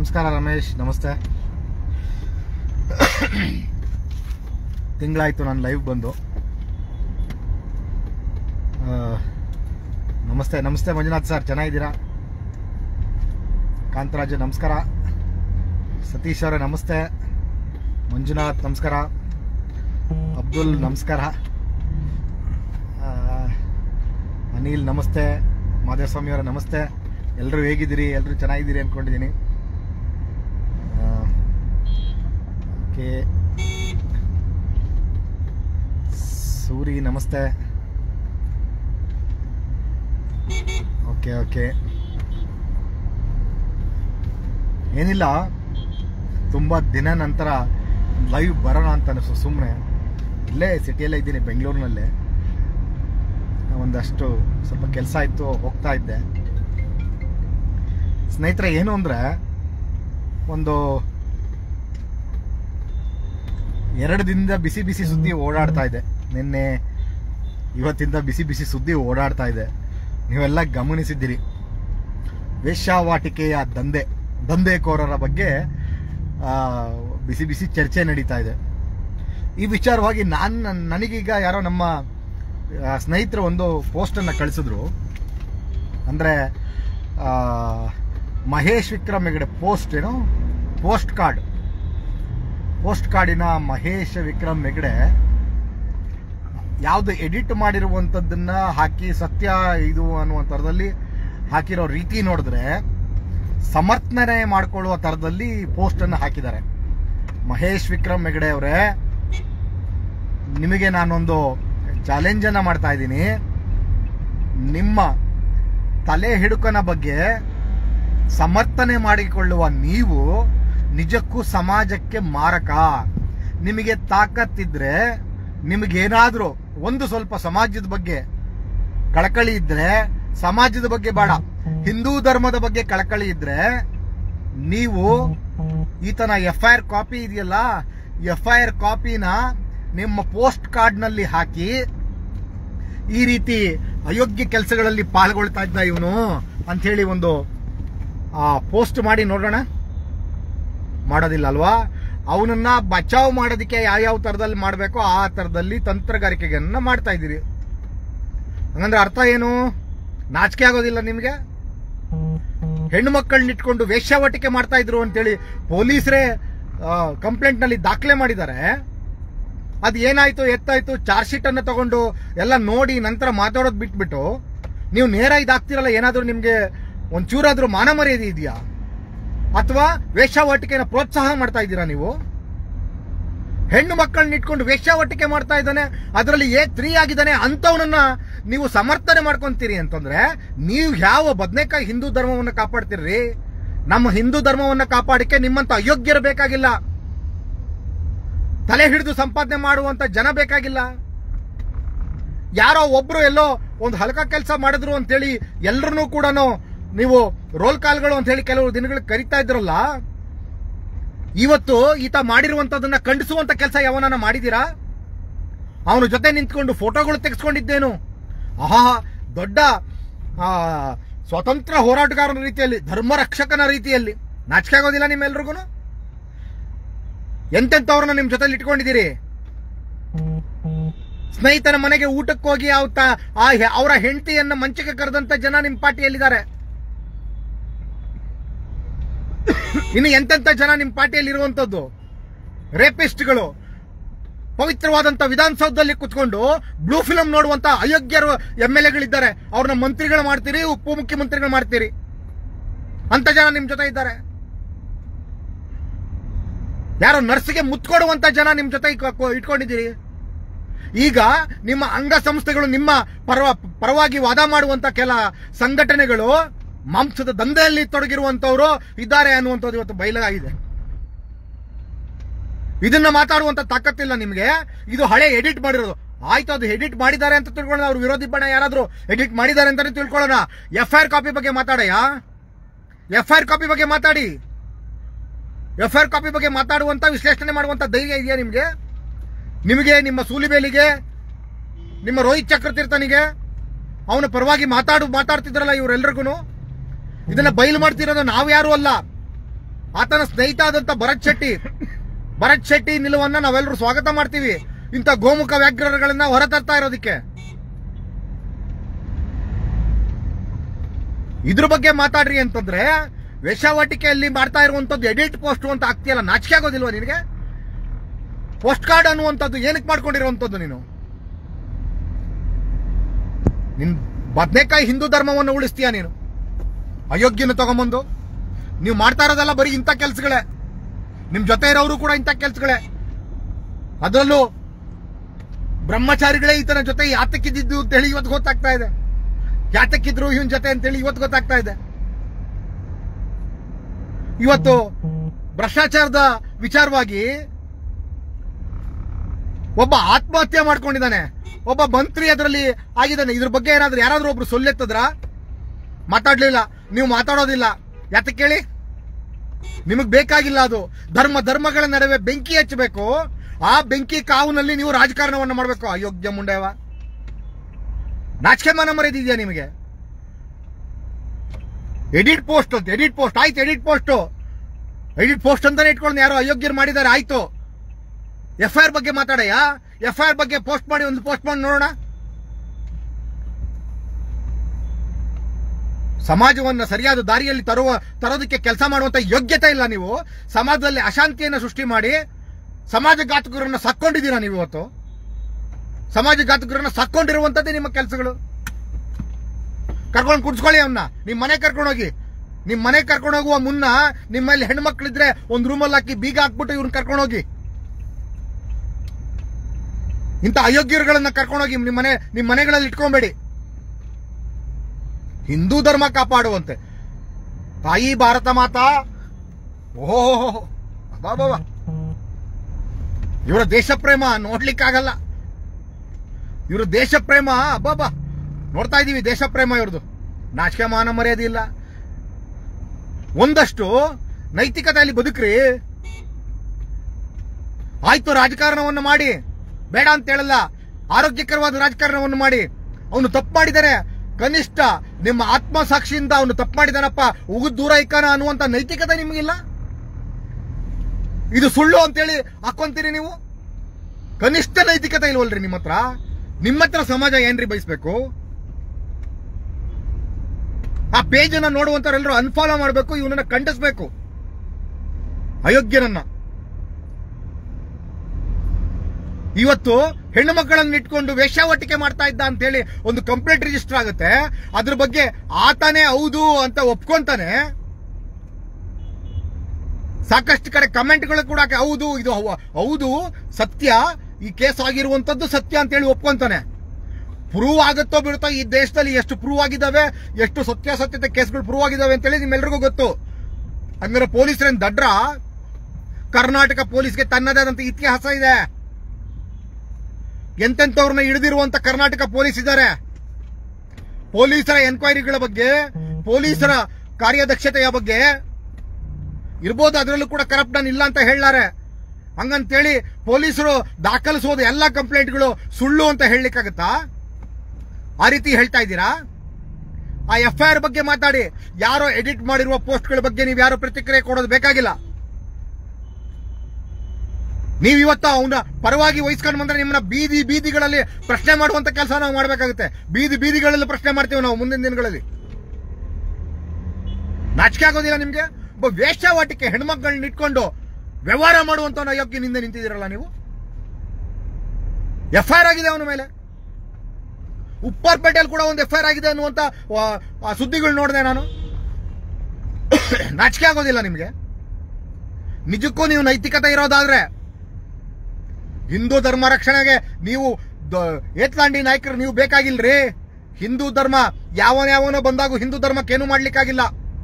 ನಮಸ್ಕಾರ ರಮೇಶ್ ನಮಸ್ತೆ ತಿಂಗಳಾಯ್ತು ನಾನು ಲೈವ್ ಬಂದು ಆ, ನಮಸ್ತೆ ನಮಸ್ತೆ ಮಂಜುನಾಥ್ ಸರ್ ಚೆನ್ನಾಗಿದ್ದೀರಾ ಕಾಂತರಾಜು ನಮಸ್ಕಾರ ಸತೀಶ್ ಅವರೇ ನಮಸ್ತೆ ಮಂಜುನಾಥ್ ನಮಸ್ಕಾರ ಅಬ್ದುಲ್ ನಮಸ್ಕಾರ ಆ, ಅನಿಲ್ ನಮಸ್ತೆ ಮಾದೇವಸ್ವಾಮಿ ಅವರೇ ನಮಸ್ತೆ ಎಲ್ಲರೂ ಹೇಗಿದ್ದೀರಿ ಎಲ್ಲರೂ ಚೆನ್ನಾಗಿದ್ದೀರಿ ಅಂದ್ಕೊಂಡಿದ್ದೀನಿ ಓಕೆ ಸೂರಿ ನಮಸ್ತೆ ಓಕೆ ಓಕೆ ಏನಿಲ್ಲ ತುಂಬ ದಿನ ನಂತರ ಲೈವ್ ಬರೋಣ ಅಂತ ಅನಿಸ್ತು ಸುಮ್ಮನೆ ಇಲ್ಲೇ ಸಿಟಿಯಲ್ಲೇ ಇದ್ದೀನಿ ಬೆಂಗಳೂರಿನಲ್ಲೇ ಒಂದಷ್ಟು ಸ್ವಲ್ಪ ಕೆಲಸ ಇತ್ತು ಹೋಗ್ತಾ ಇದ್ದೆ ಸ್ನೇಹಿತರೆ ಏನು ಅಂದರೆ ಒಂದು ಎರಡು ದಿನದಿಂದ ಬಿಸಿ ಬಿಸಿ ಸುದ್ದಿ ಓಡಾಡ್ತಾ ಇದೆ ನಿನ್ನೆ ಇವತ್ತಿಂದ ಬಿಸಿ ಬಿಸಿ ಸುದ್ದಿ ಓಡಾಡ್ತಾ ಇದೆ ನೀವೆಲ್ಲ ಗಮನಿಸಿದ್ದೀರಿ ವೇಶ್ಯಾವಾಟಿಕೆಯ ದಂಧೆ ದಂಧೆಕೋರರ ಬಗ್ಗೆ ಆ, ಬಿಸಿ ಬಿಸಿ ಚರ್ಚೆ ನಡೀತಾ ಇದೆ ಈ ವಿಚಾರವಾಗಿ ನಾನು ನನಗೀಗ ಯಾರೋ ನಮ್ಮ ಆ, ಸ್ನೇಹಿತರು ಒಂದು ಪೋಸ್ಟನ್ನು ಕಳಿಸಿದ್ರು ಅಂದರೆ ಮಹೇಶ್ ವಿಕ್ರಮ್ ಹೆಗಡೆ ಪೋಸ್ಟ್ ಏನು ಪೋಸ್ಟ್ ಕಾರ್ಡ್ ಪೋಸ್ಟ್ ಕಾರ್ಡಿನ ಮಹೇಶ್ ವಿಕ್ರಮ್ ಹೆಗಡೆ ಯಾವುದು ಎಡಿಟ್ ಮಾಡಿರುವಂಥದ್ದನ್ನ ಹಾಕಿ ಸತ್ಯ ಇದು ಅನ್ನುವಂಥದ್ರಲ್ಲಿ ಹಾಕಿರೋ ರೀತಿ ನೋಡಿದ್ರೆ ಸಮರ್ಥನೆ ಮಾಡಿಕೊಳ್ಳುವ ಥರದಲ್ಲಿ ಪೋಸ್ಟನ್ನು ಹಾಕಿದ್ದಾರೆ ಮಹೇಶ್ ವಿಕ್ರಮ್ ಹೆಗಡೆ ಅವರೇ ನಿಮಗೆ ನಾನೊಂದು ಚಾಲೆಂಜನ್ನು ಮಾಡ್ತಾ ಇದ್ದೀನಿ ನಿಮ್ಮ ತಲೆ ಹಿಡುಕನ ಬಗ್ಗೆ ಸಮರ್ಥನೆ ಮಾಡಿಕೊಳ್ಳುವ ನೀವು ನಿಜಕ್ಕೂ ಸಮಾಜಕ್ಕೆ ಮಾರಕ ನಿಮಗೆ ತಾಕತ್ತಿದ್ರೆ ನಿಮಗೇನಾದ್ರೂ ಒಂದು ಸ್ವಲ್ಪ ಸಮಾಜದ ಬಗ್ಗೆ ಕಳಕಳಿ ಇದ್ರೆ ಸಮಾಜದ ಬಗ್ಗೆ ಬೇಡ ಹಿಂದೂ ಧರ್ಮದ ಬಗ್ಗೆ ಕಳಕಳಿ ಇದ್ರೆ ನೀವು ಈತನ ಎಫ್ ಐ ಆರ್ ಕಾಪಿ ಇದೆಯಲ್ಲ ಎಫ್ ಐ ಆರ್ ಕಾಪಿನ ನಿಮ್ಮ ಪೋಸ್ಟ್ ಕಾರ್ಡ್ನಲ್ಲಿ ಹಾಕಿ ಈ ರೀತಿ ಅಯೋಗ್ಯ ಕೆಲಸಗಳಲ್ಲಿ ಪಾಲ್ಗೊಳ್ತಾ ಇದ್ದ ಇವನು ಅಂತ ಹೇಳಿ ಒಂದು ಪೋಸ್ಟ್ ಮಾಡಿ ನೋಡೋಣ ಮಾಡೋದಿಲ್ಲ ಅಲ್ವಾ ಅವನನ್ನ ಬಚಾವ್ ಮಾಡೋದಕ್ಕೆ ಯಾವ್ಯಾವ ಥರದಲ್ಲಿ ಮಾಡಬೇಕೋ ಆ ಥರದಲ್ಲಿ ತಂತ್ರಗಾರಿಕೆಗಳನ್ನ ಮಾಡ್ತಾ ಇದ್ದೀರಿ ಹಂಗಂದ್ರೆ ಅರ್ಥ ಏನು ನಾಚಿಕೆ ಆಗೋದಿಲ್ಲ ನಿಮಗೆ ಹೆಣ್ಣು ಮಕ್ಕಳನ್ನ ಇಟ್ಕೊಂಡು ವೇಶ್ಯಾವಟಿಕೆ ಮಾಡ್ತಾ ಇದ್ರು ಅಂತೇಳಿ ಪೊಲೀಸರೇ ಕಂಪ್ಲೇಂಟ್ ನಲ್ಲಿ ದಾಖಲೆ ಮಾಡಿದ್ದಾರೆ ಅದು ಏನಾಯ್ತು ಎತ್ತಾಯ್ತು ಚಾರ್ಜ್ ಶೀಟ್ ಅನ್ನ ತಗೊಂಡು ಎಲ್ಲ ನೋಡಿ ನಂತರ ಮಾತಾಡೋದು ಬಿಟ್ಬಿಟ್ಟು ನೀವು ನೇರ ಇದಾಗ್ತಿರಲ್ಲ ಏನಾದ್ರೂ ನಿಮ್ಗೆ ಒಂಚೂರಾದ್ರೂ ಮಾನ ಮರ್ಯಾದೆ ಇದೆಯಾ ಅಥವಾ ವೇಶ್ಯಾವಟಿಕೆನ ಪ್ರೋತ್ಸಾಹ ಮಾಡ್ತಾ ಇದ್ದೀರಾ ನೀವು ಹೆಣ್ಣು ಮಕ್ಕಳನ್ನ ಇಟ್ಕೊಂಡು ವೇಶ್ಯಾವಟಿಕೆ ಮಾಡ್ತಾ ಇದ್ದಾನೆ ಅದರಲ್ಲಿ ಏ ತ್ರೀ ಆಗಿದ್ದಾನೆ ಅಂತವನನ್ನ ನೀವು ಸಮರ್ಥನೆ ಮಾಡ್ಕೊಂತೀರಿ ಅಂತಂದ್ರೆ ನೀವು ಯಾವ ಬದನೆಕಾಯಿ ಹಿಂದೂ ಧರ್ಮವನ್ನ ಕಾಪಾಡ್ತೀರಿ ನಮ್ಮ ಹಿಂದೂ ಧರ್ಮವನ್ನ ಕಾಪಾಡಕ್ಕೆ ನಿಮ್ಮಂತ ಅಯೋಗ್ಯರು ಬೇಕಾಗಿಲ್ಲ ತಲೆ ಹಿಡಿದು ಸಂಪಾದನೆ ಮಾಡುವಂತ ಜನ ಬೇಕಾಗಿಲ್ಲ ಯಾರೋ ಒಬ್ರು ಎಲ್ಲೋ ಒಂದು ಹಲಕ ಕೆಲಸ ಮಾಡಿದ್ರು ಅಂತೇಳಿ ಎಲ್ಲರನ್ನೂ ಕೂಡ ನೀವು ರೋಲ್ ಕಾಲ್ಗಳು ಅಂತ ಹೇಳಿ ಕೆಲವು ದಿನಗಳು ಕರಿತಾ ಇದ್ರಲ್ಲ ಇವತ್ತು ಈತ ಮಾಡಿರುವಂತದನ್ನ ಖಂಡಿಸುವಂತ ಕೆಲಸ ಯಾವನ ಮಾಡಿದೀರಾ ಅವನ ಜೊತೆ ನಿಂತ್ಕೊಂಡು ಫೋಟೋಗಳು ತೆಗೆಸ್ಕೊಂಡಿದ್ದೇನು ಆಹಾ ದೊಡ್ಡ ಆ, ಸ್ವತಂತ್ರ ಹೋರಾಟಗಾರನ ರೀತಿಯಲ್ಲಿ ಧರ್ಮ ರಕ್ಷಕನ ರೀತಿಯಲ್ಲಿ ನಾಚಿಕೆ ಆಗೋದಿಲ್ಲ ನಿಮ್ಮೆಲ್ರಿಗೂ ಎಂತೆಂಥವ್ರನ್ನ ನಿಮ್ ಜೊತೆಲಿ ಇಟ್ಕೊಂಡಿದ್ದೀರಿ ಸ್ನೇಹಿತನ ಮನೆಗೆ ಊಟಕ್ಕೆ ಹೋಗಿ ಅವತ್ತ ಆ ಹೆ- ಅವರ ಹೆಂಡತಿಯನ್ನ ಮಂಚಕ್ಕೆ ಕರೆದಂತ ಜನ ನಿಮ್ ಪಾರ್ಟಿಯಲ್ಲಿದ್ದಾರೆ ಇನ್ನು ಎಂತೆಂತ ಜನ ನಿಮ್ ಪಾರ್ಟಿಯಲ್ಲಿ ಇರುವಂತದ್ದು ರೇಪಿಸ್ಟ್ಗಳು ಪವಿತ್ರವಾದಂತ ವಿಧಾನಸೌಧದಲ್ಲಿ ಕುತ್ಕೊಂಡು ಬ್ಲೂ ಫಿಲಂ ನೋಡುವಂತ ಅಯೋಗ್ಯರು ಎಂ ಎಲ್ ಎಗಳಿದ್ದಾರೆ ಅವ್ರನ್ನ ಮಂತ್ರಿಗಳು ಮಾಡ್ತೀರಿ ಉಪಮುಖ್ಯಮಂತ್ರಿಗಳು ಮಾಡ್ತೀರಿ ಅಂತ ಜನ ನಿಮ್ ಜೊತೆ ಇದ್ದಾರೆ ಯಾರೋ ನರ್ಸ್ಗೆ ಮುತ್ಕೊಡುವಂತ ಜನ ನಿಮ್ ಜೊತೆ ಇಟ್ಕೊ- ಕೊ- ಇಟ್ಕೊಂಡಿದ್ದೀರಿ ಈಗ ನಿಮ್ಮ ಅಂಗಸಂಸ್ಥೆಗಳು ನಿಮ್ಮ ಪರವ ಪರವಾಗಿ ವಾದ ಮಾಡುವಂತ ಕೆಲ ಸಂಘಟನೆಗಳು ಮಾಂಸದ ದಂಧೆಯಲ್ಲಿ ತೊಡಗಿರುವಂತವರು ಇದ್ದಾರೆ ಅನ್ನುವಂಥದ್ದು ಇವತ್ತು ಬಯಲಾಗಿದೆ ಇದನ್ನ ಮಾತಾಡುವಂತ ತಾಕತ್ತಿಲ್ಲ ನಿಮ್ಗೆ ಇದು ಹಳೆ ಎಡಿಟ್ ಮಾಡಿರೋದು ಆಯ್ತು ಅದು ಎಡಿಟ್ ಮಾಡಿದ್ದಾರೆ ಅಂತ ತಿಳ್ಕೊಳ್ಳೋಣ ಅವ್ರ ವಿರೋಧಿ ಬಣ ಯಾರಾದ್ರೂ ಎಡಿಟ್ ಮಾಡಿದ್ದಾರೆ ಅಂತಾನೆ ತಿಳ್ಕೊಳ್ಳೋಣ ಎಫ್ ಐ ಆರ್ ಕಾಪಿ ಬಗ್ಗೆ ಮಾತಾಡಯ್ಯ ಎಫ್ ಐ ಆರ್ ಕಾಪಿ ಬಗ್ಗೆ ಮಾತಾಡಿ ಎಫ್ ಐ ಆರ್ ಕಾಪಿ ಬಗ್ಗೆ ಮಾತಾಡುವಂತ ವಿಶ್ಲೇಷಣೆ ಮಾಡುವಂತ ಧೈರ್ಯ ಇದೆಯಾ ನಿಮ್ಗೆ ನಿಮಗೆ ನಿಮ್ಮ ಸೂಲಿಬೇಲಿಗೆ ನಿಮ್ಮ ರೋಹಿತ್ ಚಕ್ರತೀರ್ಥನಿಗೆ ಅವನ ಪರವಾಗಿ ಮಾತಾಡು ಮಾತಾಡ್ತಿದ್ರಲ್ಲ ಇವರೆಲ್ಲರಿಗೂ ಇದನ್ನ ಬಯಲು ಮಾಡ್ತಿರೋದು ನಾವು ಯಾರು ಅಲ್ಲ ಆತನ ಸ್ನೇಹಿತ ಆದಂತ ಭರತ್ ಶೆಟ್ಟಿ ಭರತ್ ಶೆಟ್ಟಿ ನಿಲುವನ್ನ ನಾವೆಲ್ಲರೂ ಸ್ವಾಗತ ಮಾಡ್ತೀವಿ ಇಂಥ ಗೋಮುಖ ವ್ಯಾಘ್ರಗಳನ್ನ ಹೊರತರ್ತಾ ಇರೋದಕ್ಕೆ ಇದ್ರ ಬಗ್ಗೆ ಮಾತಾಡ್ರಿ ಅಂತಂದ್ರೆ ವೇಷಾವಾಟಿಕೆಯಲ್ಲಿ ಮಾಡ್ತಾ ಇರುವಂತದ್ದು ಎಡಿಟ್ ಪೋಸ್ಟ್ ಅಂತ ಆಗ್ತಿಯಲ್ಲ ನಾಚಿಕೆ ಆಗೋದಿಲ್ವಾ ನಿನಗೆ ಪೋಸ್ಟ್ ಕಾರ್ಡ್ ಅನ್ನುವಂಥದ್ದು ಏನಕ್ಕೆ ಮಾಡ್ಕೊಂಡಿರುವಂತದ್ದು ನೀನು ನಿನ್ ಬದನೆಕಾಯಿ ಹಿಂದೂ ಧರ್ಮವನ್ನು ಉಳಿಸ್ತೀಯ ನೀನು ಅಯೋಗ್ಯನ ತಗೊಂಬಂದು ನೀವು ಮಾಡ್ತಾ ಇರೋದೆಲ್ಲ ಬರೀ ಇಂಥ ಕೆಲ್ಸಗಳೇ ನಿಮ್ ಜೊತೆ ಇರೋರು ಕೂಡ ಇಂಥ ಕೆಲ್ಸಗಳೇ ಅದರಲ್ಲೂ ಬ್ರಹ್ಮಚಾರಿಗಳೇ ಈತನ ಜೊತೆ ಯಾತಕ್ಕಿದ್ದು ಅಂತ ಹೇಳಿ ಇವತ್ತು ಗೊತ್ತಾಗ್ತಾ ಇದೆ ಯಾತಕ್ಕಿದ್ರು ಇವನ್ ಜೊತೆ ಅಂತೇಳಿ ಇವತ್ತು ಗೊತ್ತಾಗ್ತಾ ಇದೆ ಇವತ್ತು ಭ್ರಷ್ಟಾಚಾರದ ವಿಚಾರವಾಗಿ ಒಬ್ಬ ಆತ್ಮಹತ್ಯೆ ಮಾಡ್ಕೊಂಡಿದ್ದಾನೆ ಒಬ್ಬ ಮಂತ್ರಿ ಅದರಲ್ಲಿ ಆಗಿದ್ದಾನೆ ಇದ್ರ ಬಗ್ಗೆ ಏನಾದ್ರೂ ಯಾರಾದ್ರೂ ಒಬ್ರು ಸೊಲ್ಲೆತ್ತದ್ರ ಮಾತಾಡ್ಲಿಲ್ಲ ನೀವು ಮಾತಾಡೋದಿಲ್ಲ ಯಾತಕ್ಕೆ ಕೇಳಿ ನಿಮಗ್ ಬೇಕಾಗಿಲ್ಲ ಅದು ಧರ್ಮ ಧರ್ಮಗಳ ನಡುವೆ ಬೆಂಕಿ ಹಚ್ಚಬೇಕು ಆ ಬೆಂಕಿ ಕಾವುನಲ್ಲಿ ನೀವು ರಾಜಕಾರಣವನ್ನು ಮಾಡಬೇಕು ಅಯೋಗ್ಯ ಮುಂಡೆವ ನಾಚಿಕೆ ಮಾನ ಮರೆದಿದ್ಯಾ ನಿಮಗೆ ಎಡಿಟ್ ಪೋಸ್ಟ್ ಅಂತ ಎಡಿಟ್ ಪೋಸ್ಟ್ ಆಯ್ತು ಎಡಿಟ್ ಪೋಸ್ಟ್ ಎಡಿಟ್ ಪೋಸ್ಟ್ ಅಂತಾನೆ ಇಟ್ಕೊಂಡು ಯಾರೋ ಅಯೋಗ್ಯರು ಮಾಡಿದ್ದಾರೆ ಆಯ್ತು ಎಫ್ ಐ ಆರ್ ಬಗ್ಗೆ ಮಾತಾಡಯ್ಯ ಎಫ್ ಐ ಆರ್ ಬಗ್ಗೆ ಪೋಸ್ಟ್ ಮಾಡಿ ಒಂದು ಪೋಸ್ಟ್ ಮಾಡಿ ನೋಡೋಣ ಸಮಾಜವನ್ನ ಸರಿಯಾದ ದಾರಿಯಲ್ಲಿ ತರುವ ತರೋದಕ್ಕೆ ಕೆಲಸ ಮಾಡುವಂತ ಯೋಗ್ಯತೆ ಇಲ್ಲ ನೀವು ಸಮಾಜದಲ್ಲಿ ಅಶಾಂತಿಯನ್ನು ಸೃಷ್ಟಿ ಮಾಡಿ ಸಮಾಜ ಘಾತಕರನ್ನ ಸಕ್ಕೊಂಡಿದ್ದೀರಾ ನೀವು ಇವತ್ತು ಸಮಾಜ ಘಾತಕರನ್ನ ಸಕ್ಕೊಂಡಿರುವಂತದ್ದೇ ನಿಮ್ಮ ಕೆಲಸಗಳು ಕರ್ಕೊಂಡು ಕುಡ್ಸ್ಕೊಳ್ಳಿ ಅವನ್ನ ನಿಮ್ ಮನೆ ಕರ್ಕೊಂಡು ಹೋಗಿ ನಿಮ್ ಮನೆ ಕರ್ಕೊಂಡು ಹೋಗುವ ಮುನ್ನ ನಿಮ್ಮಲ್ಲಿ ಹೆಣ್ಮಕ್ಳಿದ್ರೆ ಒಂದ್ ರೂಮಲ್ಲಿ ಹಾಕಿ ಬೀಗ ಹಾಕ್ಬಿಟ್ಟು ಇವ್ರನ್ನ ಕರ್ಕೊಂಡು ಹೋಗಿ ಇಂಥ ಅಯೋಗ್ಯರುಗಳನ್ನ ಕರ್ಕೊಂಡೋಗಿ ನಿಮ್ಮ ಮನೆ ನಿಮ್ಮ ಮನೆಗಳಲ್ಲಿ ಇಟ್ಕೊಂಬೇಡಿ ಹಿಂದೂ ಧರ್ಮ ಕಾಪಾಡುವಂತೆ ತಾಯಿ ಭಾರತ ಮಾತಾ ಓಹೋ ಬಾಬಾ ಇವರ ದೇಶ ಪ್ರೇಮ ನೋಡ್ಲಿಕ್ಕಾಗಲ್ಲ ಇವ್ರ ದೇಶ ಪ್ರೇಮ ಅಬ್ಬಾಬಾ ನೋಡ್ತಾ ಇದೀವಿ ದೇಶ ಪ್ರೇಮ ಇವ್ರದ್ದು ನಾಚಿಕೆ ಮಾನ ಮರ್ಯಾದೆ ಇಲ್ಲ ಒಂದಷ್ಟು ನೈತಿಕತೆಯಲ್ಲಿ ಬದುಕ್ರಿ ಆಯ್ತು ರಾಜಕಾರಣವನ್ನು ಮಾಡಿ ಬೇಡ ಅಂತ ಹೇಳಲ್ಲ ಆರೋಗ್ಯಕರವಾದ ರಾಜಕಾರಣವನ್ನು ಮಾಡಿ ಅವನು ತಪ್ಪು ಮಾಡಿದಾನೆ ಕನಿಷ್ಠ ನಿಮ್ಮ ಆತ್ಮಸಾಕ್ಷಿಯಿಂದ ಅವನು ತಪ್ಪು ಮಾಡಿದಾನಪ್ಪ ಉಗಿದ್ ದೂರ ಇಕ್ಕಾನ ಅನ್ನುವಂತ ನೈತಿಕತೆ ನಿಮಗಿಲ್ಲ ಇದು ಸುಳ್ಳು ಅಂತೇಳಿ ಹಾಕೊಂತೀರಿ ನೀವು ಕನಿಷ್ಠ ನೈತಿಕತೆ ಇಲ್ವಲ್ರಿ ನಿಮ್ಮ ಹತ್ರ ನಿಮ್ಮ ಹತ್ರ ಸಮಾಜ ಏನ್ರಿ ಬಯಸ್ಬೇಕು ಆ ಪೇಜ್ ಅನ್ನ ನೋಡುವಂತವ್ರೆಲ್ಲರೂ ಅನ್ಫಾಲೋ ಮಾಡಬೇಕು ಇವನನ್ನ ಖಂಡಿಸ್ಬೇಕು ಅಯೋಗ್ಯನನ್ನ ಇವತ್ತು ಹೆಣ್ಣು ಮಕ್ಕಳನ್ನ ಇಟ್ಕೊಂಡು ವೇಶ್ಯಾವಟಿಕೆ ಮಾಡ್ತಾ ಇದ್ದ ಅಂತ ಹೇಳಿ ಒಂದು ಕಂಪ್ಲೇಂಟ್ ರಿಜಿಸ್ಟರ್ ಆಗುತ್ತೆ ಅದ್ರ ಬಗ್ಗೆ ಆತನೇ ಹೌದು ಅಂತ ಒಪ್ಕೊಂತಾನೆ ಸಾಕಷ್ಟು ಕಡೆ ಕಮೆಂಟ್ಗಳು ಕೂಡ ಹೌದು ಇದು ಹೌ- ಹೌದು ಸತ್ಯ ಈ ಕೇಸ್ ಆಗಿರುವಂತದ್ದು ಸತ್ಯ ಅಂತ ಹೇಳಿ ಒಪ್ಕೊಂತಾನೆ ಪ್ರೂವ್ ಆಗುತ್ತೋ ಬಿಡುತ್ತೋ ಈ ದೇಶದಲ್ಲಿ ಎಷ್ಟು ಪ್ರೂವ್ ಆಗಿದಾವೆ ಎಷ್ಟು ಸತ್ಯಾಸತ್ಯತೆ ಕೇಸ್ಗಳು ಪ್ರೂವ್ ಆಗಿದಾವೆ ಅಂತೇಳಿ ನಿಮ್ಮೆಲ್ರಿಗೂ ಗೊತ್ತು ಅಂದ್ರೆ ಪೊಲೀಸರೇನ್ ದಡ್ರ ಕರ್ನಾಟಕ ಪೊಲೀಸ್ಗೆ ತನ್ನದೇ ಆದಂತ ಇತಿಹಾಸ ಇದೆ ಎಂತೆಂತವ್ರನ್ನ ಹಿಡಿದಿರುವಂತ ಕರ್ನಾಟಕ ಪೊಲೀಸ್ ಇದ್ದಾರೆ ಪೊಲೀಸರ ಎನ್ಕ್ವೈರಿಗಳ ಬಗ್ಗೆ ಪೊಲೀಸರ ಕಾರ್ಯದಕ್ಷತೆಯ ಬಗ್ಗೆ ಇರ್ಬೋದು ಅದರಲ್ಲೂ ಕೂಡ ಕರಪ್ಟನ್ ಇಲ್ಲ ಅಂತ ಹೇಳಾರೆ ಹಂಗಂತೇಳಿ ಪೊಲೀಸರು ದಾಖಲಿಸುವುದು ಎಲ್ಲ ಕಂಪ್ಲೇಂಟ್ಗಳು ಸುಳ್ಳು ಅಂತ ಹೇಳಲಿಕ್ಕಾಗತ್ತಾ ಆ ರೀತಿ ಹೇಳ್ತಾ ಇದ್ದೀರಾ ಆ ಎಫ್ ಐ ಆರ್ ಬಗ್ಗೆ ಮಾತಾಡಿ ಯಾರೋ ಎಡಿಟ್ ಮಾಡಿರುವ ಪೋಸ್ಟ್ಗಳ ಬಗ್ಗೆ ನೀವು ಯಾರೋ ಪ್ರತಿಕ್ರಿಯೆ ಕೊಡೋದು ಬೇಕಾಗಿಲ್ಲ ನೀವು ಇವತ್ತು ಅವನ ಪರವಾಗಿ ವಹಿಸ್ಕೊಂಡು ಬಂದ್ರೆ ನಿಮ್ಮನ್ನ ಬೀದಿ ಬೀದಿಗಳಲ್ಲಿ ಪ್ರಶ್ನೆ ಮಾಡುವಂತ ಕೆಲಸ ನಾವು ಮಾಡಬೇಕಾಗುತ್ತೆ ಬೀದಿ ಬೀದಿಗಳಲ್ಲಿ ಪ್ರಶ್ನೆ ಮಾಡ್ತೀವಿ ನಾವು ಮುಂದಿನ ದಿನಗಳಲ್ಲಿ ನಾಚಿಕೆ ಆಗೋದಿಲ್ಲ ನಿಮ್ಗೆ ಒಬ್ಬ ವೇಶ್ಯಾವಾಟಿಕೆ ಹೆಣ್ಮಕ್ಳನ್ನ ಇಟ್ಕೊಂಡು ವ್ಯವಹಾರ ಮಾಡುವಂತ ಯೋಗ್ಯ ನಿಂದೆ ನಿಂತಿದ್ದೀರಲ್ಲ ನೀವು ಎಫ್ ಐ ಆರ್ ಆಗಿದೆ ಅವನ ಮೇಲೆ ಉಪ್ಪಾರ್ಪೇಟೆಯಲ್ಲಿ ಕೂಡ ಒಂದು ಎಫ್ ಐ ಆರ್ ಆಗಿದೆ ಅನ್ನುವಂತ ಆ- ಆ ಸುದ್ದಿಗಳು ನೋಡಿದೆ ನಾನು ನಾಚಿಕೆ ಆಗೋದಿಲ್ಲ ನಿಮ್ಗೆ ನಿಜಕ್ಕೂ ನೀವು ನೈತಿಕತೆ ಇರೋದಾದ್ರೆ ಹಿಂದೂ ಧರ್ಮ ರಕ್ಷಣೆಗೆ ನೀವು ದ- ಏತ್ಲಾಂಡಿ ನಾಯಕರು ನೀವು ಬೇಕಾಗಿಲ್ರಿ ಹಿಂದೂ ಧರ್ಮ ಯಾವನ ಯಾವನೋ ಬಂದಾಗೂ ಹಿಂದೂ ಧರ್ಮಕ್ಕೇನು ಮಾಡ್ಲಿಕ್ಕಾಗಿಲ್ಲ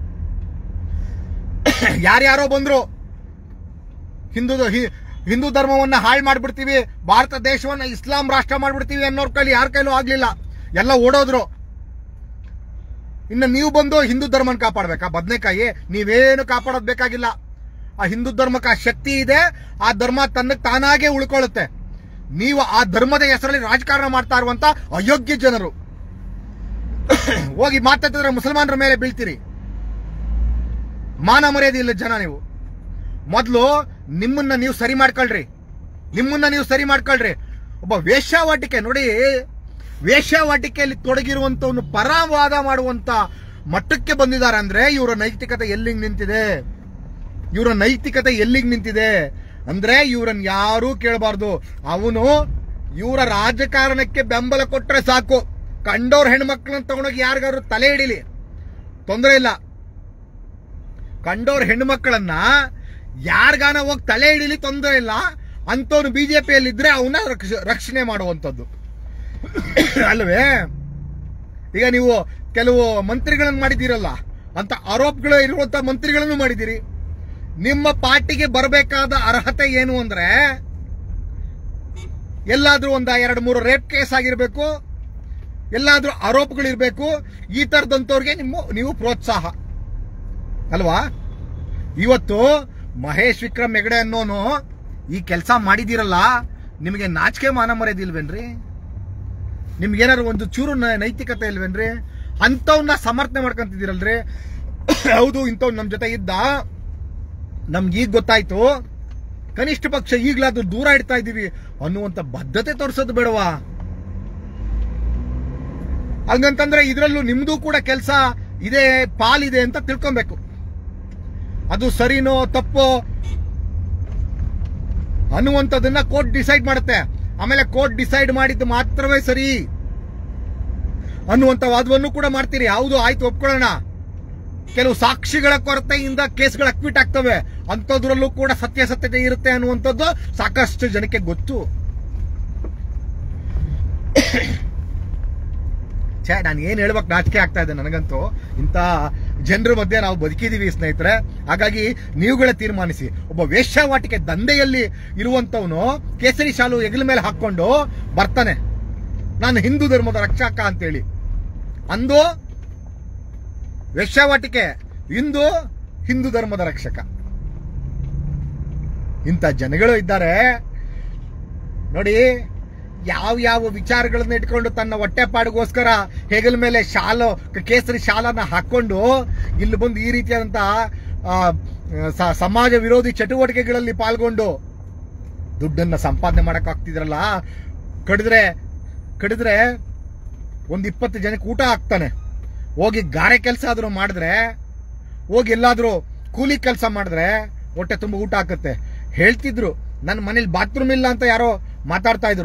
ಯಾರ್ಯಾರೋ ಬಂದ್ರು ಹಿಂದೂ ಹಿ- ಹಿಂದೂ ಧರ್ಮವನ್ನ ಹಾಳು ಮಾಡ್ಬಿಡ್ತೀವಿ ಭಾರತ ದೇಶವನ್ನ ಇಸ್ಲಾಂ ರಾಷ್ಟ್ರ ಮಾಡ್ಬಿಡ್ತೀವಿ ಅನ್ನೋರ್ ಕೈಲಿ ಯಾರ ಕೈಲೂ ಆಗ್ಲಿಲ್ಲ ಎಲ್ಲ ಓಡೋದ್ರು ಇನ್ನು ನೀವು ಬಂದು ಹಿಂದೂ ಧರ್ಮನ ಕಾಪಾಡ್ಬೇಕಾ ಬದನೆಕಾಯಿ ನೀವೇನು ಕಾಪಾಡೋದ್ ಬೇಕಾಗಿಲ್ಲ ಆ ಹಿಂದೂ ಧರ್ಮಕ್ಕೆ ಆ ಶಕ್ತಿ ಇದೆ ಆ ಧರ್ಮ ತನ್ನಕ್ಕೆ ತಾನಾಗೆ ಉಳ್ಕೊಳ್ಳುತ್ತೆ ನೀವು ಆ ಧರ್ಮದ ಹೆಸರಲ್ಲಿ ರಾಜಕಾರಣ ಮಾಡ್ತಾ ಇರುವಂತ ಅಯೋಗ್ಯ ಜನರು ಹೋಗಿ ಮಾತಾಡಿದ್ರೆ ಮುಸಲ್ಮಾನರ ಮೇಲೆ ಬೀಳ್ತೀರಿ ಮಾನ ಮರ್ಯಾದೆ ಇಲ್ಲ ಜನ ನೀವು ಮೊದಲು ನಿಮ್ಮನ್ನ ನೀವು ಸರಿ ಮಾಡ್ಕೊಳ್ರಿ ನಿಮ್ಮನ್ನ ನೀವು ಸರಿ ಮಾಡ್ಕೊಳ್ರಿ ಒಬ್ಬ ವೇಶ್ಯಾವಾಟಿಕೆ ನೋಡಿ ವೇಶ್ಯಾವಾಟಿಕೆಯಲ್ಲಿ ತೊಡಗಿರುವಂತವನು ಪರವಾದ ಮಾಡುವಂತ ಮಟ್ಟಕ್ಕೆ ಬಂದಿದ್ದಾರೆ ಅಂದ್ರೆ ಇವರ ನೈತಿಕತೆ ಎಲ್ಲಿಗೆ ನಿಂತಿದೆ ಇವರ ನೈತಿಕತೆ ಎಲ್ಲಿಗೆ ನಿಂತಿದೆ ಅಂದ್ರೆ ಇವರನ್ನ ಯಾರೂ ಕೇಳಬಾರ್ದು ಅವನು ಇವರ ರಾಜಕಾರಣಕ್ಕೆ ಬೆಂಬಲ ಕೊಟ್ರೆ ಸಾಕು ಕಂಡೋರ್ ಹೆಣ್ಮಕ್ಳನ್ನ ತಗೊಂಡೋಗಿ ಯಾರಿಗಾದ್ರು ತಲೆ ಹಿಡಿಲಿ ತೊಂದರೆ ಇಲ್ಲ ಕಂಡೋರ್ ಹೆಣ್ಮಕ್ಳನ್ನ ಯಾರಿಗಾನ ಹೋಗಿ ತಲೆ ಹಿಡಿಲಿ ತೊಂದರೆ ಇಲ್ಲ ಅಂತವನು ಬಿಜೆಪಿಯಲ್ಲಿದ್ರೆ ಅವನ್ನ ರಕ್ಷಣೆ ಮಾಡುವಂಥದ್ದು ಅಲ್ವೇ ಈಗ ನೀವು ಕೆಲವು ಮಂತ್ರಿಗಳನ್ನು ಮಾಡಿದ್ದೀರಲ್ಲ ಅಂತ ಆರೋಪಗಳು ಇರುವಂತ ಮಂತ್ರಿಗಳನ್ನು ಮಾಡಿದ್ದೀರಿ ನಿಮ್ಮ ಪಾರ್ಟಿಗೆ ಬರಬೇಕಾದ ಅರ್ಹತೆ ಏನು ಅಂದ್ರೆ ಎಲ್ಲಾದ್ರೂ ಒಂದ ಎರಡು ಮೂರು ರೇಪ್ ಕೇಸ್ ಆಗಿರ್ಬೇಕು ಎಲ್ಲಾದ್ರೂ ಆರೋಪಗಳಿರ್ಬೇಕು ಈ ತರದಂತವ್ರಿಗೆ ನಿಮ್ಮ ನೀವು ಪ್ರೋತ್ಸಾಹ ಅಲ್ವಾ ಇವತ್ತು ಮಹೇಶ್ ವಿಕ್ರಮ್ ಹೆಗಡೆ ಅನ್ನೋನು ಈ ಕೆಲಸ ಮಾಡಿದಿರಲ್ಲ ನಿಮಗೆ ನಾಚಿಕೆ ಮಾನ ಮರ್ಯಾದಿಲ್ವೇನ್ರಿ ನಿಮ್ಗೇನಾದ್ರು ಒಂದು ಚೂರು ನ- ನೈತಿಕತೆ ಇಲ್ವೇನ್ರಿ ಅಂಥವ್ನ ಸಮರ್ಥನೆ ಮಾಡ್ಕೊಂತಿದ್ದೀರಲ್ರಿ ಹೌದು ಇಂಥವ್ ನಮ್ಮ ಜೊತೆ ಇದ್ದ ನಮ್ಗೆ ಈಗ ಗೊತ್ತಾಯ್ತು ಕನಿಷ್ಠ ಪಕ್ಷ ಈಗ್ಲಾದ್ರೂ ದೂರ ಇಡ್ತಾ ಇದ್ದೀವಿ ಅನ್ನುವಂತ ಬದ್ಧತೆ ತೋರಿಸೋದು ಬೇಡವಾ ಹಂಗಂತಂದ್ರೆ ಇದರಲ್ಲೂ ನಿಮ್ದು ಕೂಡ ಕೆಲಸ ಇದೆ ಪಾಲಿದೆ ಅಂತ ತಿಳ್ಕೊಬೇಕು ಅದು ಸರಿನೋ ತಪ್ಪೋ ಅನ್ನುವಂಥದ್ದನ್ನ ಕೋರ್ಟ್ ಡಿಸೈಡ್ ಮಾಡುತ್ತೆ ಆಮೇಲೆ ಕೋರ್ಟ್ ಡಿಸೈಡ್ ಮಾಡಿದ್ದು ಮಾತ್ರವೇ ಸರಿ ಅನ್ನುವಂಥ ವಾದವನ್ನು ಕೂಡ ಮಾಡ್ತೀರಿ ಹೌದು ಆಯ್ತು ಒಪ್ಕೊಳ್ಳೋಣ ಕೆಲವು ಸಾಕ್ಷಿಗಳ ಕೊರತೆಯಿಂದ ಕೇಸ್ಗಳು ಅಕ್ವಿಟ್ ಆಗ್ತವೆ ಅಂಥದ್ರಲ್ಲೂ ಕೂಡ ಸತ್ಯಾಸತ್ಯತೆ ಇರುತ್ತೆ ಅನ್ನುವಂಥದ್ದು ಸಾಕಷ್ಟು ಜನಕ್ಕೆ ಗೊತ್ತು ಛೇ ನಾನು ಏನ್ ಹೇಳ್ಬೇಕು ನಾಚಿಕೆ ಆಗ್ತಾ ಇದೆ ನನಗಂತೂ ಇಂಥ ಜನರ ಮಧ್ಯೆ ನಾವು ಬದುಕಿದೀವಿ ಸ್ನೇಹಿತರೆ ಹಾಗಾಗಿ ನೀವುಗಳೇ ತೀರ್ಮಾನಿಸಿ ಒಬ್ಬ ವೇಶ್ಯಾವಾಟಿಕೆ ದಂಧೆಯಲ್ಲಿ ಇರುವಂತವನು ಕೇಸರಿ ಶಾಲು ಹೆಗಲ ಮೇಲೆ ಹಾಕೊಂಡು ಬರ್ತಾನೆ ನಾನು ಹಿಂದೂ ಧರ್ಮದ ರಕ್ಷಕ ಅಂತೇಳಿ ಅಂದು ವೇಶ್ಯಾವಾಟಿಕೆ ಇಂದು ಹಿಂದೂ ಧರ್ಮದ ರಕ್ಷಕ ಇಂಥ ಜನಗಳು ಇದ್ದಾರೆ ನೋಡಿ ಯಾವ ಯಾವ ವಿಚಾರಗಳನ್ನ ಇಟ್ಕೊಂಡು ತನ್ನ ಹೊಟ್ಟೆಪಾಡಿಗೋಸ್ಕರ ಹೆಗಲ ಮೇಲೆ ಶಾಲು ಕೇಸರಿ ಶಾಲನ್ನ ಹಾಕೊಂಡು ಇಲ್ಲಿ ಬಂದು ಈ ರೀತಿಯಾದಂತಹ ಆ, ಸ- ಸಮಾಜ ವಿರೋಧಿ ಚಟುವಟಿಕೆಗಳಲ್ಲಿ ಪಾಲ್ಗೊಂಡು ದುಡ್ಡನ್ನ ಸಂಪಾದನೆ ಮಾಡಕ್ ಆಗ್ತಿದ್ರಲ್ಲ ಕಡಿದ್ರೆ ಕಡಿದ್ರೆ ಒಂದ್ ಇಪ್ಪತ್ತು ಜನಕ್ಕೆ ಊಟ ಹಾಕ್ತಾನೆ ಹೋಗಿ ಗಾರೆ ಕೆಲಸ ಆದ್ರೂ ಮಾಡಿದ್ರೆ ಹೋಗಿ ಎಲ್ಲಾದ್ರೂ ಕೂಲಿ ಕೆಲಸ ಮಾಡಿದ್ರೆ ಹೊಟ್ಟೆ ತುಂಬ ಊಟ ಹಾಕುತ್ತೆ ಹೇಳ್ತಿದ್ರು ನನ್ನ ಮನೇಲಿ ಬಾತ್ರೂಮ್ ಇಲ್ಲ ಅಂತ ಯಾರೋ ಮಾತಾಡ್ತಾ ಇದ್ರು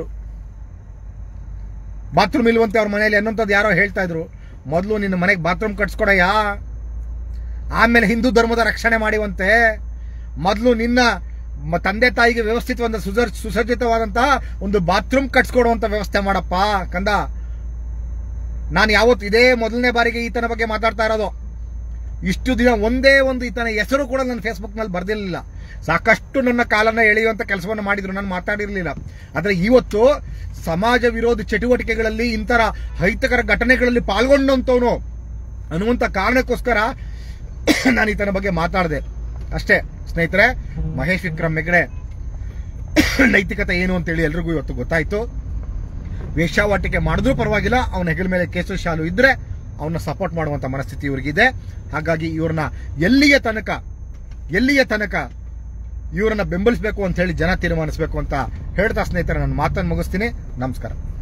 ಬಾತ್ರೂಮ್ ಇಲ್ವಂತೆ ಅವ್ರ ಮನೇಲಿ ಅನ್ನೋಂಥದ್ದು ಯಾರೋ ಹೇಳ್ತಾ ಇದ್ರು ಮೊದಲು ನಿನ್ನ ಮನೆಗೆ ಬಾತ್ರೂಮ್ ಕಟ್ಸ್ಕೊಡಯ್ಯ ಆಮೇಲೆ ಹಿಂದೂ ಧರ್ಮದ ರಕ್ಷಣೆ ಮಾಡಿವಂತೆ ಮೊದಲು ನಿನ್ನ ಮ- ತಂದೆ ತಾಯಿಗೆ ವ್ಯವಸ್ಥಿತವಾದ ಸುಸರ್ ಸುಸಜ್ಜಿತವಾದಂತಹ ಒಂದು ಬಾತ್ರೂಮ್ ಕಟ್ಸ್ಕೊಡುವಂತ ವ್ಯವಸ್ಥೆ ಮಾಡಪ್ಪ ಕಂದ ನಾನು ಯಾವತ್ತು ಇದೇ ಮೊದಲನೇ ಬಾರಿಗೆ ಈತನ ಬಗ್ಗೆ ಮಾತಾಡ್ತಾ ಇರೋದು ಇಷ್ಟು ದಿನ ಒಂದೇ ಒಂದು ಈತನ ಹೆಸರು ಕೂಡ ನನ್ನ ಫೇಸ್ಬುಕ್ ನಲ್ಲಿ ಬರ್ದಿರ್ಲಿಲ್ಲ ಸಾಕಷ್ಟು ನನ್ನ ಕಾಲನ್ನ ಎಳೆಯುವಂತ ಕೆಲಸವನ್ನು ಮಾಡಿದ್ರು ನಾನು ಮಾತಾಡಿರ್ಲಿಲ್ಲ ಆದ್ರೆ ಇವತ್ತು ಸಮಾಜ ವಿರೋಧಿ ಚಟುವಟಿಕೆಗಳಲ್ಲಿ ಇಂತರ ಅಹಿತಕರ ಘಟನೆಗಳಲ್ಲಿ ಪಾಲ್ಗೊಂಡಂತವನು ಅನ್ನುವಂತ ಕಾರಣಕ್ಕೋಸ್ಕರ ನಾನು ಈತನ ಬಗ್ಗೆ ಮಾತಾಡಿದೆ ಅಷ್ಟೇ ಸ್ನೇಹಿತರೆ ಮಹೇಶ್ ವಿಕ್ರಮ್ ಹೆಗ್ಡೆ ನೈತಿಕತೆ ಏನು ಅಂತೇಳಿ ಎಲ್ರಿಗೂ ಇವತ್ತು ಗೊತ್ತಾಯ್ತು ವೇಶ್ಯಾವಾಟಿಕೆ ಮಾಡಿದ್ರೂ ಪರವಾಗಿಲ್ಲ ಅವನ ಹೆಗಲ ಮೇಲೆ ಕೇಸರಿ ಶಾಲು ಇದ್ರೆ ಅವನ್ನ ಸಪೋರ್ಟ್ ಮಾಡುವಂತ ಮನಸ್ಥಿತಿ ಇವ್ರಿಗಿದೆ ಹಾಗಾಗಿ ಇವ್ರನ್ನ ಎಲ್ಲಿಯ ತನಕ ಎಲ್ಲಿಯ ತನಕ ಇವ್ರನ್ನ ಬೆಂಬಲಿಸಬೇಕು ಅಂತ ಹೇಳಿ ಜನ ತೀರ್ಮಾನಿಸಬೇಕು ಅಂತ ಹೇಳ್ತಾ ಸ್ನೇಹಿತರೆ ನಾನು ಮಾತನ್ನು ಮುಗಿಸ್ತೀನಿ ನಮಸ್ಕಾರ